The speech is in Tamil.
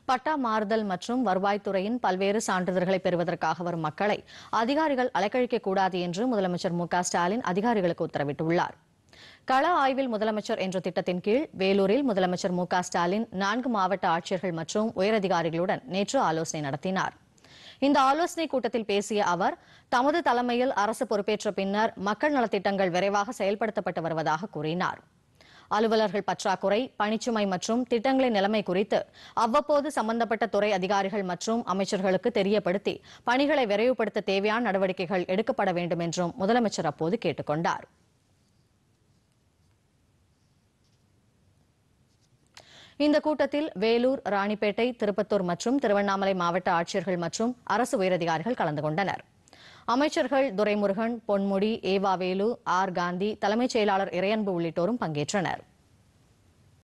பட்டா மாறுதல் மற்றும் வருவாய்த்துறையின் பல்வேறு சான்றிதழ்களை பெறுவதற்காக வரும் மக்களை அதிகாரிகள் அலைக்கழிக்க கூடாது என்று முதலமைச்சர் மு க ஸ்டாலின் அதிகாரிகளுக்கு உத்தரவிட்டுள்ளார் கள ஆய்வில் முதலமைச்சர் என்ற திட்டத்தின் கீழ் வேலூரில் முதலமைச்சர் மு க ஸ்டாலின் நான்கு மாவட்ட ஆட்சியர்கள் மற்றும் உயரதிகாரிகளுடன் நேற்று ஆலோசனை நடத்தினார் இந்த ஆலோசனைக் கூட்டத்தில் பேசிய அவர் தமது தலைமையில் அரசு பொறுப்பேற்ற பின்னர் மக்கள் நலத்திட்டங்கள் விரைவாக செயல்படுத்தப்பட்டு வருவதாக கூறினார் அலுவலர்கள் பற்றாக்குறை பணிச்சுமை மற்றும் திட்டங்களின் நிலைமை குறித்து அவ்வப்போது சம்பந்தப்பட்ட துறை அதிகாரிகள் மற்றும் அமைச்சர்களுக்கு தெரியப்படுத்தி பணிகளை விரைவுபடுத்த தேவையான நடவடிக்கைகள் எடுக்கப்பட வேண்டும் என்றும் முதலமைச்சர் அப்போது கேட்டுக் கொண்டார் இந்த கூட்டத்தில் வேலூர் ராணிப்பேட்டை திருப்பத்தூர் மற்றும் திருவண்ணாமலை மாவட்ட ஆட்சியர்கள் மற்றும் அரசு உயரதிகாரிகள் கலந்து கொண்டனர் அமைச்சர்கள் துரைமுருகன் பொன்முடி ஏவாவேலு ஆர் காந்தி தலைமைச் செயலாளர் இறையன்பு உள்ளிட்டோரும் பங்கேற்றனர்